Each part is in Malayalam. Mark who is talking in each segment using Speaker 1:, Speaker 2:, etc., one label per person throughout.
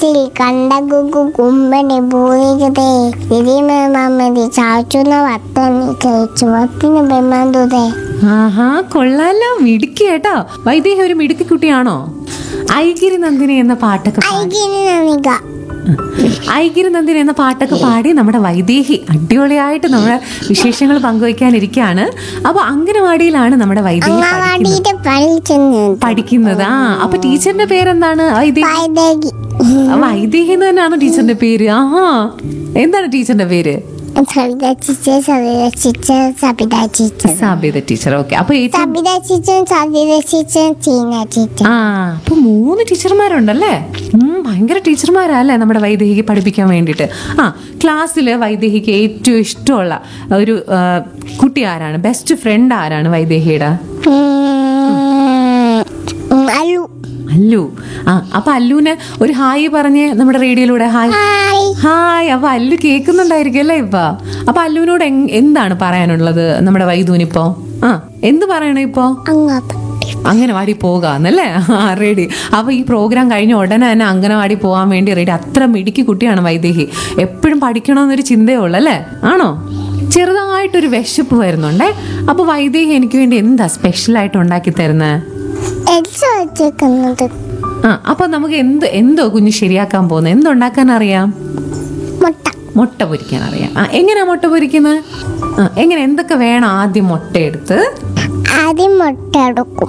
Speaker 1: ക്ലാസ്സിൽ കണ്ട ഗുഗു കുമ്പനെ പൂരികതേ തിരിമതി ചാച്ചുന്ന വത്തനി ചുവപ്പിന് ബെമ്മന്തുതേ
Speaker 2: ആഹാ കൊള്ളാലോ മിടുക്കി കേട്ടോ വൈദേഹി ഒരു മിടുക്കി കുട്ടിയാണോ ഐഗിരി നന്ദിനി എന്ന പാട്ടൊക്കെ പാടി
Speaker 1: ഐകിനി നമിക
Speaker 2: ഐഗിരി നന്ദിനി എന്ന പാട്ടൊക്കെ പാടി നമ്മുടെ വൈദേഹി അടിപൊളിയായിട്ട് നമ്മുടെ വിശേഷങ്ങൾ പങ്കുവയ്ക്കാനിരിക്കുകയാണ് അപ്പൊ അംഗനവാടിയിലാണ് നമ്മുടെ വൈദേഹി പഠിക്കുന്നത്
Speaker 1: അംഗനവാടിയുടെ പഠിച്ചെന്ന്
Speaker 2: പഠിക്കുന്നത് ആ അപ്പൊ ടീച്ചറിന്റെ പേരെന്താണ് വൈദേഹി
Speaker 1: വൈദേകി
Speaker 2: വൈദേഹി എന്ന് തന്നെയാണോ ടീച്ചറിന്റെ പേര് ആഹാ എന്താണ് ടീച്ചറിന്റെ പേര്
Speaker 1: Savitha teacher Savitha teacher Sabitha teacher
Speaker 2: Sabitha teacher okay അപ്പൊ ഏറ്റവും
Speaker 1: Sabitha teacher Savitha teacher Cheena teacher
Speaker 2: ആ അപ്പൊ മൂന്ന് ടീച്ചർമാരുണ്ടല്ലേ ഉം, ഭയങ്കര ടീച്ചർമാരല്ലേ നമ്മുടെ വൈദേഹിക്ക് പഠിപ്പിക്കാൻ വേണ്ടിയിട്ട് ആ ക്ലാസ്സിൽ വൈദേഹിക്ക് ഏറ്റവും ഇഷ്ടമുള്ള ഒരു ആ, കുട്ടി ആരാണ് ബെസ്റ്റ് ഫ്രണ്ട് ആരാണ് വൈദേഹിയുടെ
Speaker 1: അല്ലു
Speaker 2: അല്ലു ആ അപ്പൊ അല്ലുവിന് ഒരു ഹായ് പറഞ്ഞ് നമ്മുടെ റേഡിയോയിലൂടെ ഹായ്
Speaker 1: ഹായ്
Speaker 2: ഹായ് അപ്പൊ അല്ലു കേൾക്കുന്നുണ്ടായിരിക്കും അല്ലേ ഇപ്പൊ അപ്പൊ അല്ലുവിനോട് എങ്- എന്താണ് പറയാനുള്ളത് നമ്മുടെ വൈദൂനിപ്പോ ആ എന്ത് പറയണം ഇപ്പോ
Speaker 1: അങ്ങോട്ട്
Speaker 2: അംഗനവാടി പോകാന്നല്ലേ ആ റെഡി അപ്പൊ ഈ പ്രോഗ്രാം കഴിഞ്ഞ ഉടനെ തന്നെ അംഗനവാടി പോകാൻ വേണ്ടി റെഡി അത്ര മിടുക്കി കുട്ടിയാണ് വൈദേഹി എപ്പോഴും പഠിക്കണമെന്നൊരു ചിന്തയേ ഉള്ളൂ അല്ലേ ആണോ ചെറുതായിട്ടൊരു വിശപ്പ് വരുന്നുണ്ടേ അപ്പൊ വൈദേഹി എനിക്ക് വേണ്ടി എന്താ സ്പെഷ്യൽ ആയിട്ട് ഉണ്ടാക്കി തരുന്നത്
Speaker 1: എൽസ വെച്ചേക്കുന്നത്
Speaker 2: ആ അപ്പൊ നമുക്ക് എന്ത് എന്തോ കുഞ്ഞ് ശരിയാക്കാൻ പോകുന്നത് എന്തുണ്ടാക്കാൻ അറിയാം
Speaker 1: മുട്ട
Speaker 2: മുട്ട പൊരിക്കാൻ അറിയാം ആ എങ്ങനെയാ മുട്ട പൊരിക്കുന്നത് ആ എങ്ങനെ എന്തൊക്കെ വേണം ആദ്യം മുട്ട എടുത്ത്
Speaker 1: ആദ്യം മുട്ട എടുക്കും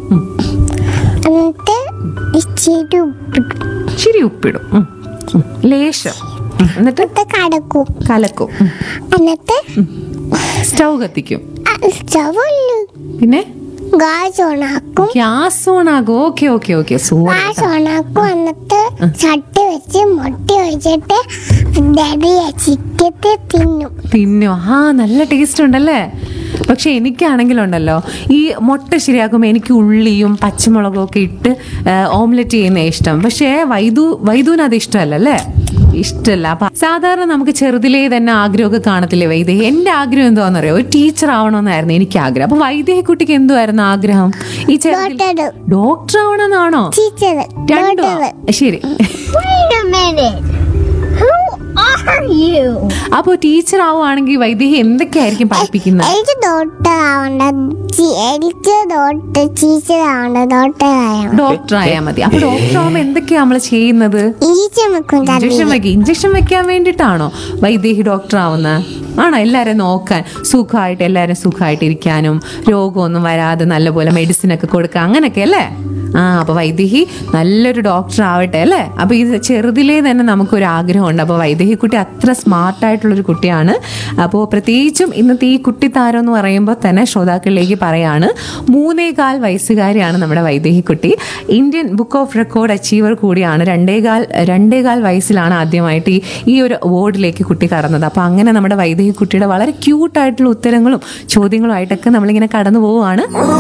Speaker 1: എന്നിട്ട് ഇച്ചിരി ഉപ്പിടും
Speaker 2: ഇച്ചിരി ഉപ്പിടും ഉം, ഉം, ലേശം ഉം, എന്നിട്ട്
Speaker 1: എന്നിട്ട് കടക്കും
Speaker 2: കലക്കും ഉം.
Speaker 1: എന്നിട്ട്
Speaker 2: സ്റ്റൗ കത്തിക്കും
Speaker 1: സ്റ്റവല്ലോ
Speaker 2: പിന്നെ
Speaker 1: ഗ്യാസ് ഓണാക്കും
Speaker 2: ഗ്യാസ് ഓൺ ആകും okay okay okay super
Speaker 1: gas ഓണാക്കും എന്നിട്ട് ചട്ടി വെച്ച് മുട്ട ഒഴിച്ചിട്ട് ഡബി ചിക്കത്തെ തിന്നും
Speaker 2: തിന്നോ ആ നല്ല ടേസ്റ്റ് ഉണ്ടല്ലേ പക്ഷെ എനിക്കാണെങ്കിലുണ്ടല്ലോ ഈ മുട്ട ശരിയാക്കുമ്പോൾ എനിക്ക് ഉള്ളിയും പച്ചമുളകും ഒക്കെ ഇട്ട് ഓംലെറ്റ് ചെയ്യുന്ന ഇഷ്ടം പക്ഷേ വൈദു വൈദുവിന് അത് ഇഷ്ടമല്ല അല്ലേ ഇഷ്ടമല്ല അപ്പൊ സാധാരണ നമുക്ക് ചെറുതിലേ തന്നെ ആഗ്രഹമൊക്കെ കാണത്തില്ലേ വൈദേഹി എന്റെ ആഗ്രഹം എന്താണെന്നറിയോ ഒരു ടീച്ചർ ആവണമെന്നായിരുന്നു എനിക്ക് ആഗ്രഹം അപ്പൊ വൈദേഹി കുട്ടിക്ക് എന്തുമായിരുന്നു ആഗ്രഹം ഈ ചെറുതിൽ
Speaker 1: ഡോക്ടർ
Speaker 2: ഡോക്ടർ ആവണമെന്നാണോ
Speaker 1: ടീച്ചർ
Speaker 2: രണ്ടോ
Speaker 1: ഡോക്ടർ
Speaker 2: ശരി
Speaker 1: Wait a minute. Who are you?
Speaker 2: അപ്പൊ ടീച്ചർ ആവുകയാണെങ്കിൽ വൈദേഹി എന്തൊക്കെയായിരിക്കും പഠിപ്പിക്കുന്നത്
Speaker 1: എനിക്ക് ഡോക്ടർ ആവണ്ട ചി- എനിക്ക് ഡോക്ടർ ടീച്ചർ ആവണ്ട ഡോക്ടർ ആവണം
Speaker 2: ഡോക്ടർ ആയാൽ മതി അപ്പൊ ഡോക്ടർ ആവുമ്പോ എന്തൊക്കെയാ നമ്മൾ ചെയ്യുന്നത്
Speaker 1: ഈച്ച വെക്കും
Speaker 2: ഇഞ്ചക്ഷൻ വെക്കുക ഇഞ്ചക്ഷൻ വെക്കാൻ വേണ്ടിയിട്ടാണോ വൈദേഹി ഡോക്ടർ ആവുന്നത് ആണോ എല്ലാവരും നോക്കാൻ സുഖമായിട്ട് എല്ലാവരും സുഖമായിട്ട് ഇരിക്കാനും രോഗമൊന്നും വരാതെ നല്ലപോലെ മെഡിസിൻ ഒക്കെ കൊടുക്കുക അങ്ങനെയൊക്കെ അല്ലേ ആ അപ്പൊ വൈദേഹി നല്ലൊരു ഡോക്ടർ ആവട്ടെ അല്ലേ അപ്പൊ ഇത് ചെറുതിലേ തന്നെ നമുക്കൊരു ആഗ്രഹമുണ്ട് അപ്പോൾ വൈദേഹി കുട്ടി അത്ര സ്മാർട്ടായിട്ടുള്ളൊരു കുട്ടിയാണ് അപ്പോൾ പ്രത്യേകിച്ചും ഇന്നത്തെ ഈ കുട്ടി താരം എന്ന് പറയുമ്പോൾ തന്നെ ശ്രോതാക്കളിലേക്ക് പറയാണ് മൂന്നേകാൽ വയസ്സുകാരിയാണ് നമ്മുടെ വൈദേഹി കുട്ടി Indian book of record achiever കൂടിയാണ് രണ്ടേകാൽ രണ്ടേകാൽ വയസ്സിലാണ് ആദ്യമായിട്ട് ഈ ഈ ഒരു അവാർഡിലേക്ക് കുട്ടി കടന്നത് അപ്പോൾ അങ്ങനെ നമ്മുടെ വൈദേഹി കുട്ടിയുടെ വളരെ ക്യൂട്ടായിട്ടുള്ള ഉത്തരങ്ങളും ചോദ്യങ്ങളുമായിട്ടൊക്കെ നമ്മളിങ്ങനെ കടന്നു പോവുകയാണ്